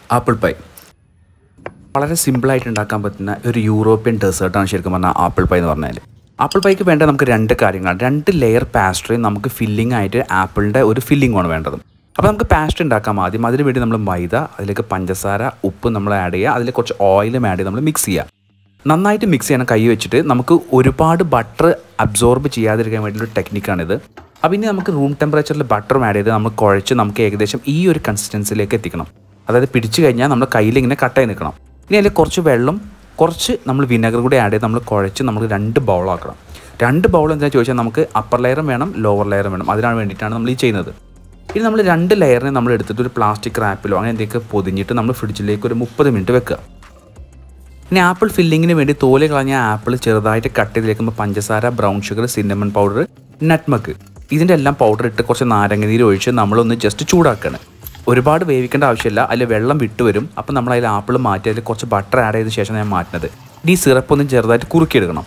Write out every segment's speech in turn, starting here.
apple pie വളരെ സിമ്പിളായിട്ട് ഉണ്ടാക്കാൻ പറ്റുന്ന ഒരു യൂറോപ്യൻ ഡെസേർട്ടാണ് ശരിക്കും പറഞ്ഞാൽ ആപ്പിൾ പൈ എന്ന് പറഞ്ഞാൽ ആപ്പിൾ പൈക്ക് വേണ്ട നമുക്ക് രണ്ട് കാര്യങ്ങളാണ് രണ്ട് ലെയർ പാസ്ട്രി നമുക്ക് ഫില്ലിംഗ് ആയിട്ട് ആപ്പിളിൻ്റെ ഒരു ഫില്ലിംഗ് ആണ് വേണ്ടത് അപ്പോൾ നമുക്ക് പാസ്ട്രി ഉണ്ടാക്കാം ആദ്യം അതിന് വേണ്ടി നമ്മൾ മൈദ അതിലേക്ക് പഞ്ചസാര ഉപ്പ് നമ്മൾ ആഡ് ചെയ്യുക അതിൽ കുറച്ച് ഓയിലും ആഡ് ചെയ്ത് നമ്മൾ മിക്സ് ചെയ്യുക നന്നായിട്ട് മിക്സ് ചെയ്യണം കൈ വെച്ചിട്ട് നമുക്ക് ഒരുപാട് ബട്ടർ അബ്സോർബ് ചെയ്യാതിരിക്കാൻ വേണ്ടിയൊരു ടെക്നിക്കാണിത് അപ്പോൾ ഇനി നമുക്ക് റൂം ടെമ്പറേച്ചറിൽ ബട്ടറും ആഡ് ചെയ്ത് നമ്മൾ കുഴച്ച് നമുക്ക് ഏകദേശം ഈ ഒരു കൺസിസ്റ്റൻസിലേക്ക് എത്തിക്കണം അതായത് പിടിച്ചു കഴിഞ്ഞാൽ നമ്മൾ കയ്യിൽ ഇങ്ങനെ കട്ടായി നിൽക്കണം ഇനി അതിൽ കുറച്ച് വെള്ളം കുറച്ച് നമ്മൾ വിനെഗർ കൂടി ആഡ് ചെയ്ത് നമ്മൾ കുഴച്ച് നമ്മൾ രണ്ട് ബൗളാക്കണം രണ്ട് ബൗൾ എന്താണെന്ന് ചോദിച്ചാൽ നമുക്ക് അപ്പർ ലെയറും വേണം ലോവർ ലെയറും വേണം അതിനാണ് വേണ്ടിയിട്ടാണ് നമ്മൾ ഈ ചെയ്യുന്നത് ഇനി നമ്മൾ രണ്ട് ലെയറിനെ നമ്മൾ എടുത്തിട്ട് ഒരു പ്ലാസ്റ്റിക് റാപ്പിലോ അങ്ങനെ എന്തെങ്കിലും പൊതിഞ്ഞിട്ട് നമ്മൾ ഫ്രിഡ്ജിലേക്ക് ഒരു മുപ്പത് മിനിറ്റ് വെക്കുക ഇനി ആപ്പിൾ ഫില്ലിങ്ങിന് വേണ്ടി തോല് കളഞ്ഞ ആപ്പിൾ ചെറുതായിട്ട് കട്ട് ചെയ്തിലേക്കുമ്പോൾ പഞ്ചസാര brown sugar cinnamon powder nutmeg ഇതിൻ്റെ എല്ലാം പൗഡർ ഇട്ട് കുറച്ച് നാരങ്ങ നീര് ഒഴിച്ച് നമ്മളൊന്ന് ജസ്റ്റ് ചൂടാക്കുകയാണ് ഒരുപാട് വേവിക്കേണ്ട ആവശ്യമില്ല അതിൽ വെള്ളം വിട്ട് വരും അപ്പോൾ നമ്മൾ അതിൽ ആപ്പിൾ മാറ്റി അതിൽ കുറച്ച് ബട്ടർ ആഡ് ചെയ്ത ശേഷം ഞാൻ മാറ്റുന്നത് ഈ സിറപ്പ് ഒന്ന് ചെറുതായിട്ട് കുറുക്കിയെടുക്കണം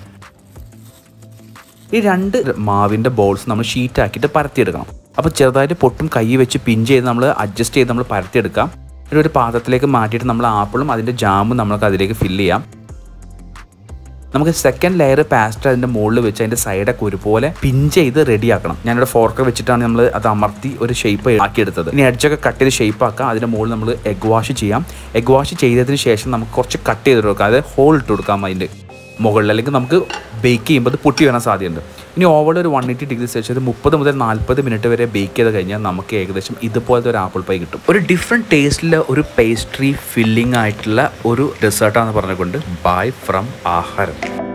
ഈ രണ്ട് മാവിൻ്റെ ബോൾസ് നമ്മൾ ഷീറ്റ് ആക്കിയിട്ട് പരത്തിയെടുക്കണം അപ്പോൾ ചെറുതായിട്ട് പൊട്ടും കൈ വെച്ച് പിൻ ചെയ്ത് നമ്മൾ അഡ്ജസ്റ്റ് ചെയ്ത് നമ്മൾ പരത്തിയെടുക്കാം എന്നിട്ട് ഒരു പാത്രത്തിലേക്ക് മാറ്റിയിട്ട് നമ്മൾ ആപ്പിളും അതിൻ്റെ ജാമും നമ്മൾക്ക് അതിലേക്ക് ഫില്ല് ചെയ്യാം നമുക്ക് സെക്കൻഡ് ലെയർ പാസ്റ്റ് അതിൻ്റെ മുകളിൽ വെച്ച് അതിൻ്റെ സൈഡൊക്കെ ഒരുപോലെ പിൻ ചെയ്ത് റെഡിയാക്കണം ഞാനിവിടെ ഫോർക്കർ വെച്ചിട്ടാണ് നമ്മൾ അത് അമർത്തി ഒരു ഷേപ്പ് ആക്കിയെടുത്തത് ഇനി എഡ്ജൊക്കെ കട്ട് ചെയ്ത് ഷേപ്പ് ആക്കാം അതിൻ്റെ മുകളിൽ നമ്മൾ എഗ് വാഷ് ചെയ്യാം എഗ് വാഷ് ചെയ്തതിന് ശേഷം നമുക്ക് കുറച്ച് കട്ട് ചെയ്ത് കൊടുക്കാം അതായത് ഹോൾ ഇട്ട് കൊടുക്കാം അതിൻ്റെ മുകളിൽ അല്ലെങ്കിൽ നമുക്ക് ബേക്ക് ചെയ്യുമ്പോൾ അത് പൊട്ടി വരാൻ സാധ്യതയുണ്ട് ഇനി ഓവർ ഒരു വൺ എയ്റ്റി ഡിഗ്രി സെൽഷ്യസ് മുപ്പത് മുതൽ നാൽപ്പത് മിനിറ്റ് വരെ ബേക്ക് ചെയ്ത് കഴിഞ്ഞാൽ നമുക്ക് ഏകദേശം ഇതുപോലത്തെ ഒരു ആപ്പിൾ പൈ കിട്ടും ഒരു ഡിഫറെൻറ്റ് ടേസ്റ്റിലെ ഒരു പേസ്ട്രി ഫില്ലിംഗ് ആയിട്ടുള്ള ഒരു ഡെസേർട്ടാണെന്ന് പറഞ്ഞുകൊണ്ട് ബൈ ഫ്രം ആഹാരം